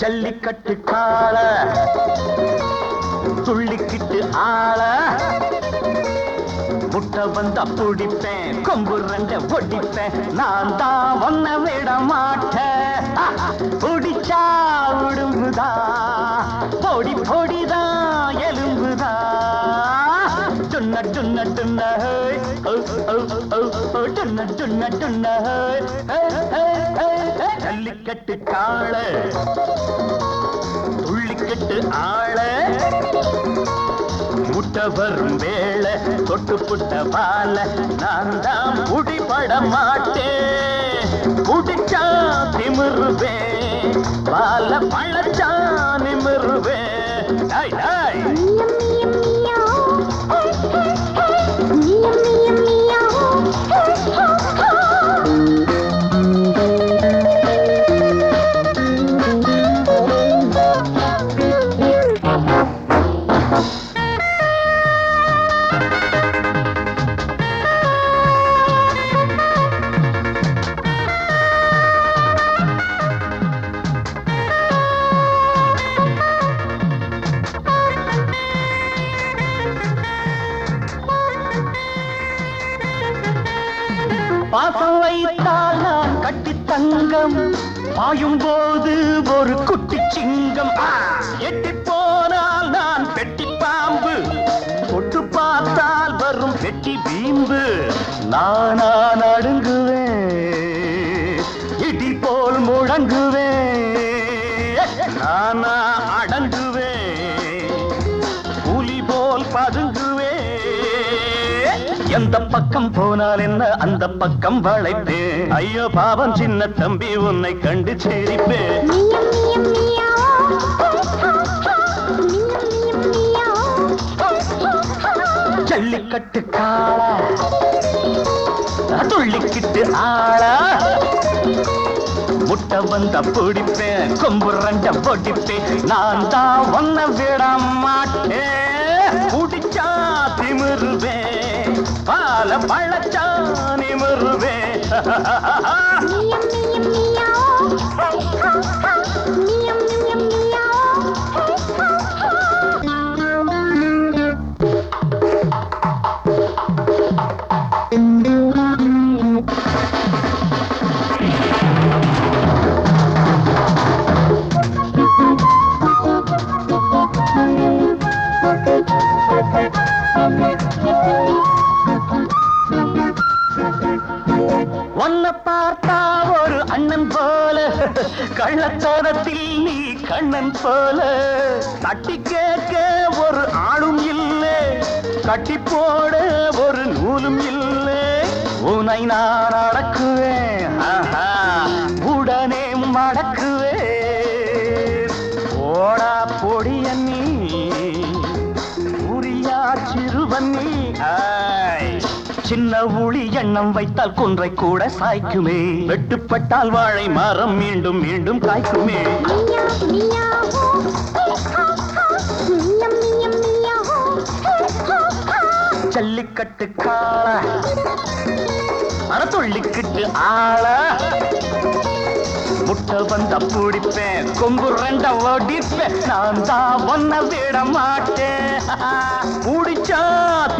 ஜல்லிக்கட்டு காள துள்ளிக்கிட்டு ஆள முட்டை வந்தா பிடிப்பேன் கொம்பு ரெண்ட ஒடிப்பேன் நான் தான் ஒன்ன விட மாட்டேன் பிடிச்சா விடுங்குதா பொடி பொடிதான் எலும்புதா டுன்ன டுன்ன டுன்ன ஹேய், ஓ, ஓ, ஓ, ஓ, டுன்ன டுன்ன டுன்ன ஹேய், ஹேய், ஹேய், ஹேய், ஹேய். ஜல்லிக்கட்டு காள துள்ளிக்கட்டு ஆள முட்டை வரும் வேளை தொட்டு புட்ட பால நான் தான் புடிபட மாட்டேன் புடிச்சா திமிருவேன் பால பழச்சா நிமிருவேன் டாய் டாய் பாசம் வைத்தால் நான் கட்டி தங்கம் பாயும் போது ஒரு குட்டி சிங்கம் ஆ! எட்டி போனால் நான் பெட்டி பாம்பு தொட்டு பார்த்தால் வரும் வெட்டி பீம்பு நானா நடுங்குவேன் இடி போல் முழங்குவேன் நானா அடங்குவேன் புலி போல் பதுங்குவே எந்த பக்கம் போனால் என்ன அந்த பக்கம் வளைப்பேன் ஐயோ பாவம் சின்ன தம்பி உன்னை கண்டு சிரிப்பேன் ஜல்லிக்கட்டு காளா துள்ளிக்கிட்டு ஆளா முட்டை வந்த பிடிப்பேன் கொம்பு ரெண்ட பொடிப்பேன் நான் தான் ஒன்ன விட மாட்டேன் குடிச்சா திமிருவேன் பால பழச்சா நிமிருவேன் உன்னை பார்த்தா ஒரு அண்ணன் போல கள்ளத்தோரத்தில் நீ கண்ணன் போல தட்டி கேட்க ஒரு ஆளும் இல்லை கட்டி போட ஒரு நூலும் இல்லை உன்னை நான் அடக்குவேன் ஆஹா, உடனே மடக்குவேன் ஓடா பொடிய நீ உரியா சிறுவன்னி ஆய். சின்ன ஊழி எண்ணம் வைத்தால் குன்றை கூட சாய்க்குமே வெட்டுப்பட்டால் வாழை மரம் மீண்டும் மீண்டும் காய்க்குமே ஜல்லிக்கட்டு காள அறத்துள்ளிக்கிட்டு ஆள முட்டை வந்த பிடிப்பேன் கொம்பு ரெண்ட ஓடிப்பேன் நான் தான் ஒன்ன விட மாட்டேன் முடிச்சா